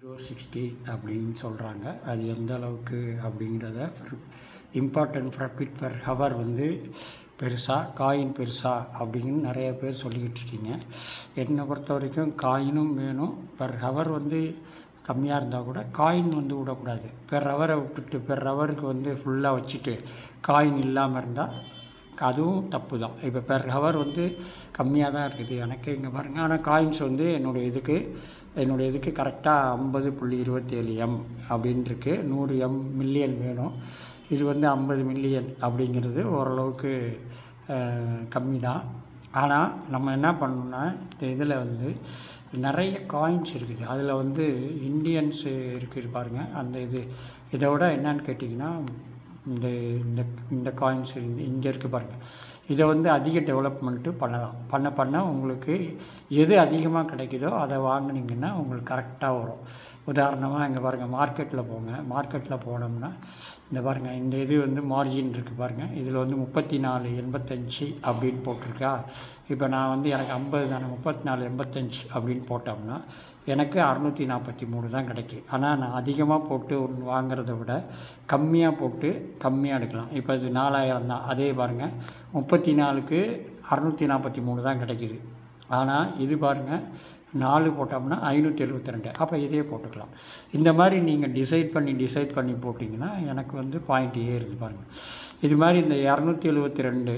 zero sixty அப்படின்னு சொல்கிறாங்க அது எந்த அளவுக்கு அப்படிங்கிறத இம்பார்ட்டன்ட் ப்ராஃபிட் பர் ஹவர் வந்து பெருசா காயின் பெருசா அப்படின்னு நிறைய பேர் சொல்லிக்கிட்டு இருக்கீங்க என்னை பொறுத்த வரைக்கும் காயினும் வேணும் பர் ஹவர் வந்து கம்மியாக இருந்தால் கூட காயின் வந்து விடக்கூடாது பெர் ஹவரை விட்டுட்டு பெர் ஹவருக்கு வந்து ஃபுல்லாக வச்சுட்டு காயின் இல்லாமல் இருந்தால் அதுவும் தப்பு தான் இப்போ பெர் ஹவர் வந்து கம்மியாக தான் இருக்குது எனக்கு இங்கே பாருங்கள் ஆனால் காயின்ஸ் வந்து என்னுடைய இதுக்கு என்னுடைய இதுக்கு கரெக்டாக ஐம்பது புள்ளி இருபத்தேழு எம் அப்படின்னு இருக்கு நூறு எம் மில்லியன் வேணும் இது வந்து ஐம்பது மில்லியன் அப்படிங்கிறது ஓரளவுக்கு கம்மி தான் ஆனால் நம்ம என்ன பண்ணணும்னா இந்த இதில் வந்து நிறைய காயின்ஸ் இருக்குது அதில் வந்து இந்தியன்ஸு இருக்குது பாருங்கள் அந்த இது இதை விட என்னன்னு கேட்டிங்கன்னா இந்த இந்த இந்த காயின்ஸ் இங்கே இருக்குது பாருங்கள் இதை வந்து அதிக டெவலப்மெண்ட்டு பண்ணலாம் பண்ண பண்ண உங்களுக்கு எது அதிகமாக கிடைக்குதோ அதை வாங்குனீங்கன்னா உங்களுக்கு கரெக்டாக வரும் உதாரணமாக இங்கே பாருங்கள் மார்க்கெட்டில் போங்க மார்க்கெட்டில் போனோம்னா இந்த பாருங்கள் இந்த இது வந்து மார்ஜின் இருக்குது பாருங்கள் இதில் வந்து முப்பத்தி நாலு எண்பத்தஞ்சு அப்படின்னு போட்டிருக்கா இப்போ நான் வந்து எனக்கு ஐம்பது தானே முப்பத்தி நாலு எண்பத்தஞ்சு அப்படின்னு போட்டோம்னா எனக்கு அறநூற்றி நாற்பத்தி மூணு தான் கிடைக்கும் ஆனால் நான் அதிகமாக போட்டு ஒன்று வாங்குறத விட கம்மியாக போட்டு கம்மியாக எடுக்கலாம் இப்போ இது நாலாயிரம் தான் அதே பாருங்கள் முப்பத்தி நாலுக்கு அறநூற்றி நாற்பத்தி மூணு தான் கிடைக்கிது ஆனால் இது பாருங்கள் நாலு போட்டோம்னா ஐநூற்றி எழுபத்தி ரெண்டு அப்போ இதே போட்டுக்கலாம் இந்த மாதிரி நீங்கள் டிசைட் பண்ணி டிசைட் பண்ணி போட்டிங்கன்னா எனக்கு வந்து பாயிண்ட் ஏறுது பாருங்கள் இது மாதிரி இந்த இரநூத்தி எழுபத்தி ரெண்டு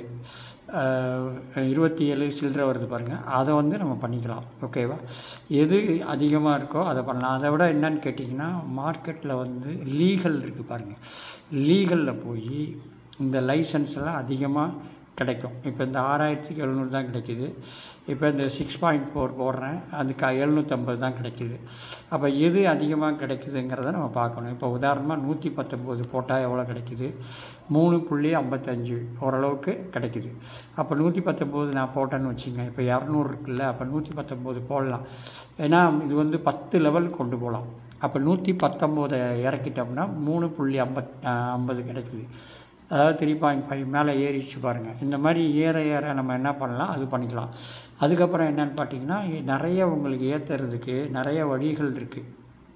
இருபத்தி ஏழு சில்லரை வருது பாருங்கள் அதை வந்து நம்ம பண்ணிக்கலாம் ஓகேவா எது அதிகமாக இருக்கோ அதை பண்ணலாம் அதை விட என்னன்னு கேட்டிங்கன்னா மார்க்கெட்டில் வந்து லீகல் இருக்குது பாருங்கள் லீகலில் போய் இந்த லைசன்ஸ் எல்லாம் அதிகமாக கிடைக்கும் இப்போ இந்த ஆறாயிரத்துக்கு எழுநூறு தான் கிடைக்கிது இப்போ இந்த சிக்ஸ் பாயிண்ட் ஃபோர் போடுறேன் அதுக்கு எழுநூற்றம்பது தான் கிடைக்கிது அப்போ எது அதிகமாக கிடைக்குதுங்கிறத நம்ம பார்க்கணும் இப்போ உதாரணமாக நூற்றி பத்தொம்போது போட்டால் எவ்வளோ கிடைக்குது மூணு புள்ளி ஐம்பத்தஞ்சு ஓரளவுக்கு கிடைக்குது அப்போ நூற்றி பத்தொம்போது நான் போட்டேன்னு வச்சுங்க இப்போ இரநூறு இருக்குல்ல அப்போ நூற்றி பத்தொம்போது போடலாம் ஏன்னா இது வந்து பத்து லெவல் கொண்டு போகலாம் அப்போ நூற்றி பத்தொம்போதை இறக்கிட்டோம்னா மூணு புள்ளி ஐம்பத் ஐம்பது கிடைக்குது அதாவது த்ரீ பாயிண்ட் ஃபைவ் மேலே ஏறிச்சு பாருங்கள் இந்த மாதிரி ஏற ஏற நம்ம என்ன பண்ணலாம் அது பண்ணிக்கலாம் அதுக்கப்புறம் என்னென்னு பார்த்தீங்கன்னா நிறைய உங்களுக்கு ஏற்றுறதுக்கு நிறைய வழிகள் இருக்குது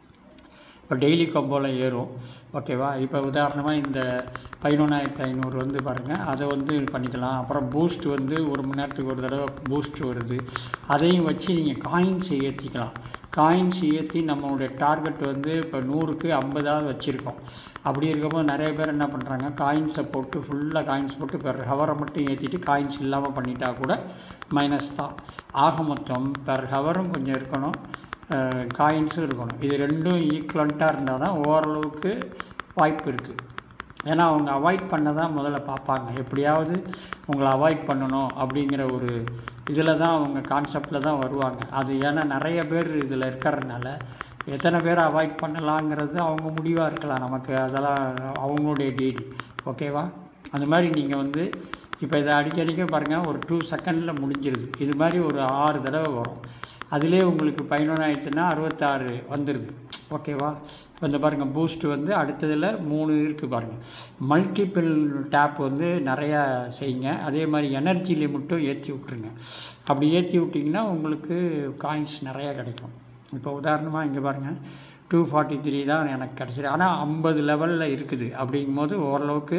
இப்போ டெய்லி கொம்போலாம் ஏறும் ஓகேவா இப்போ உதாரணமாக இந்த பதினொன்றாயிரத்து ஐநூறு வந்து பாருங்கள் அதை வந்து பண்ணிக்கலாம் அப்புறம் பூஸ்ட் வந்து ஒரு மணி நேரத்துக்கு ஒரு தடவை பூஸ்ட் வருது அதையும் வச்சு நீங்கள் காயின்ஸ் ஏற்றிக்கலாம் காயின்ஸ் ஏற்றி நம்மளுடைய டார்கெட் வந்து இப்போ நூறுக்கு ஐம்பதாவது வச்சுருக்கோம் அப்படி இருக்கும்போது நிறைய பேர் என்ன பண்ணுறாங்க காயின்ஸை போட்டு ஃபுல்லாக காயின்ஸ் போட்டு பெர் ஹவரை மட்டும் ஏற்றிட்டு காயின்ஸ் இல்லாமல் பண்ணிட்டா கூட மைனஸ் தான் ஆக மொத்தம் பெர் ஹவரும் கொஞ்சம் இருக்கணும் காயின்ஸும் இருக்கணும் இது ரெண்டும் ஈக்குவலண்ட்டாக இருந்தால் தான் ஓரளவுக்கு வாய்ப்பு இருக்குது ஏன்னா அவங்க அவாய்ட் பண்ண தான் முதல்ல பார்ப்பாங்க எப்படியாவது உங்களை அவாய்ட் பண்ணணும் அப்படிங்கிற ஒரு இதில் தான் அவங்க கான்செப்டில் தான் வருவாங்க அது ஏன்னா நிறைய பேர் இதில் இருக்கிறதுனால எத்தனை பேரை அவாய்ட் பண்ணலாங்கிறது அவங்க முடிவாக இருக்கலாம் நமக்கு அதெல்லாம் அவங்களுடைய டீல் ஓகேவா அந்த மாதிரி நீங்கள் வந்து இப்போ இதை அடிக்கடிக்க பாருங்கள் ஒரு டூ செகண்டில் முடிஞ்சிருது இது மாதிரி ஒரு ஆறு தடவை வரும் அதிலே உங்களுக்கு பதினொன்றாயிரத்துனா அறுபத்தாறு வந்துடுது ஓகேவா இப்போ இந்த பாருங்கள் பூஸ்ட் வந்து அடுத்ததில் மூணு இருக்குது பாருங்கள் மல்டிபிள் டேப் வந்து நிறையா செய்யுங்க அதே மாதிரி எனர்ஜி லிமிட்டும் ஏற்றி விட்ருங்க அப்படி ஏற்றி விட்டிங்கன்னா உங்களுக்கு காயின்ஸ் நிறையா கிடைக்கும் இப்போ உதாரணமாக இங்கே பாருங்கள் டூ ஃபார்ட்டி த்ரீ தான் எனக்கு கிடச்சிது ஆனால் ஐம்பது லெவலில் இருக்குது அப்படிங்கும்போது ஓரளவுக்கு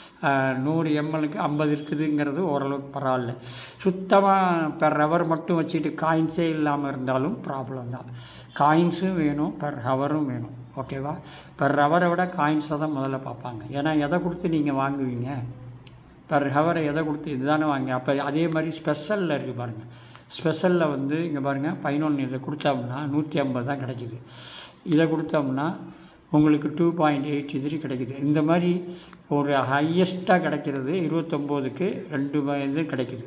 நூறு எம்எல்க்கு ஐம்பது இருக்குதுங்கிறது ஓரளவுக்கு பரவாயில்ல சுத்தமாக பெர் ஹவர் மட்டும் வச்சுட்டு காயின்ஸே இல்லாமல் இருந்தாலும் ப்ராப்ளம் தான் காயின்ஸும் வேணும் பெர் ஹவரும் வேணும் ஓகேவா பெர் ஹவரை விட காயின்ஸை தான் முதல்ல பார்ப்பாங்க ஏன்னா எதை கொடுத்து நீங்கள் வாங்குவீங்க பெர் ஹவரை எதை கொடுத்து இதுதானே வாங்க அப்போ அதே மாதிரி ஸ்பெஷலில் இருக்குது பாருங்கள் ஸ்பெஷலில் வந்து இங்கே பாருங்கள் பதினொன்று இதை கொடுத்தோம்னா நூற்றி ஐம்பது தான் கிடைக்கிது இதை கொடுத்தோம்னா உங்களுக்கு டூ பாயிண்ட் எயிட் த்ரீ கிடைக்குது இந்த மாதிரி ஒரு ஹையஸ்ட்டாக கிடைக்கிறது இருபத்தொம்போதுக்கு ரெண்டு இது கிடைக்குது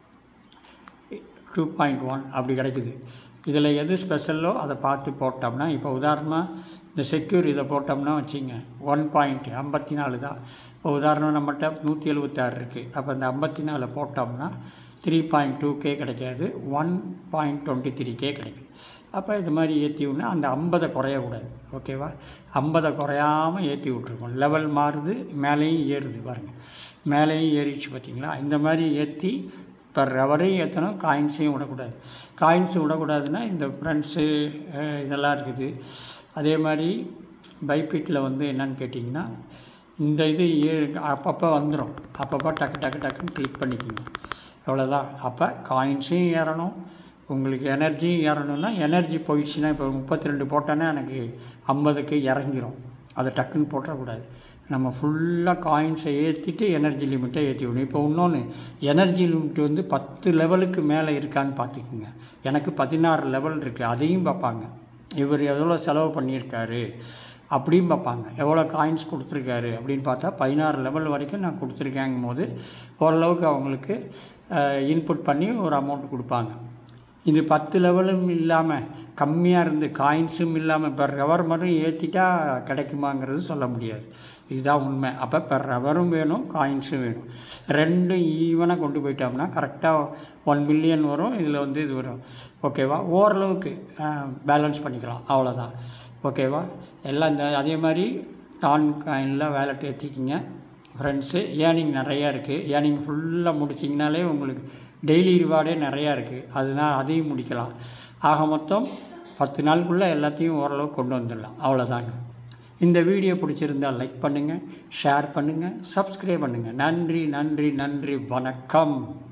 டூ பாயிண்ட் ஒன் அப்படி கிடைக்குது இதில் எது ஸ்பெஷலோ அதை பார்த்து போட்டோம்னா இப்போ உதாரணமாக இந்த செக்யூர் இதை போட்டோம்னா வச்சுங்க ஒன் பாயிண்ட் ஐம்பத்தி நாலு தான் இப்போ உதாரணம் நம்மகிட்ட நூற்றி எழுபத்தாறு இருக்குது அப்போ இந்த ஐம்பத்தி நாலு போட்டோம்னா த்ரீ பாயிண்ட் டூ கே கிடைக்காது one point twenty three K கிடைக்குது அப்போ இது மாதிரி ஏற்றி விட்னா அந்த ஐம்பதை குறையக்கூடாது ஓகேவா ஐம்பதை குறையாமல் ஏற்றி விட்ருக்கோம் லெவல் மாறுது மேலேயும் ஏறுது பாருங்கள் மேலேயும் ஏறிச்சு பார்த்தீங்களா இந்த மாதிரி ஏற்றி பர் ஹவரையும் ஏற்றணும் காயின்ஸையும் விடக்கூடாது காயின்ஸு விடக்கூடாதுன்னா இந்த ஃப்ரெண்ட்ஸு இதெல்லாம் இருக்குது அதே மாதிரி பைபிட்டில் வந்து என்னன்னு கேட்டிங்கன்னா இந்த இது ஏ- அப்பப்போ வந்துடும் அப்பப்போ டக்கு டக்கு டக்குன்னு கிளிக் பண்ணிக்கோங்க அவ்வளோதான் அப்போ காயின்ஸும் ஏறணும் உங்களுக்கு எனர்ஜியும் ஏறணும்னா எனர்ஜி போயிடுச்சுன்னா இப்போ முப்பத்தி ரெண்டு போட்டோன்னா எனக்கு ஐம்பதுக்கு இறங்கிரும் அதை டக்குன்னு போட்டுறக்கூடாது நம்ம ஃபுல்லாக காயின்ஸை ஏற்றிட்டு எனர்ஜி லிமிட்டை ஏற்றி விடணும் இப்போ இன்னொன்று எனர்ஜி லிமிட் வந்து பத்து லெவலுக்கு மேலே இருக்கான்னு பார்த்துக்குங்க எனக்கு பதினாறு லெவல் இருக்குது அதையும் பார்ப்பாங்க இவர் எவ்வளோ செலவு பண்ணியிருக்காரு அப்படியும் பார்ப்பாங்க எவ்வளோ காயின்ஸ் கொடுத்துருக்காரு அப்படின்னு பார்த்தா பதினாறு லெவல் வரைக்கும் நான் கொடுத்துருக்கேங்கும் போது ஓரளவுக்கு அவங்களுக்கு இன்புட் பண்ணி ஒரு அமௌண்ட் கொடுப்பாங்க இது பத்து லெவலும் இல்லாமல் கம்மியாக இருந்து காயின்ஸும் இல்லாமல் பெர் ஹவர் மட்டும் ஏற்றிட்டா கிடைக்குமாங்கிறது சொல்ல முடியாது இதுதான் உண்மை அப்போ பெர் ஹவரும் வேணும் காயின்ஸும் வேணும் ரெண்டும் ஈவனாக கொண்டு போயிட்டோம்னா கரெக்டாக ஒன் மில்லியன் வரும் இதில் வந்து இது வரும் ஓகேவா ஓரளவுக்கு பேலன்ஸ் பண்ணிக்கலாம் அவ்வளோதான் ஓகேவா எல்லாம் இந்த அதே மாதிரி டான் காயினில் வேலட் ஏற்றிக்கிங்க ஃப்ரெண்ட்ஸு ஏர்னிங் நிறையா இருக்குது ஏர்னிங் ஃபுல்லாக முடிச்சிங்கனாலே உங்களுக்கு டெய்லி ரிவார்டே நிறையா இருக்குது அதனால் அதையும் முடிக்கலாம் ஆக மொத்தம் பத்து நாளுக்குள்ளே எல்லாத்தையும் ஓரளவு கொண்டு வந்துடலாம் அவ்வளோதாங்க இந்த வீடியோ பிடிச்சிருந்தால் லைக் பண்ணுங்கள் ஷேர் பண்ணுங்கள் சப்ஸ்கிரைப் பண்ணுங்கள் நன்றி நன்றி நன்றி வணக்கம்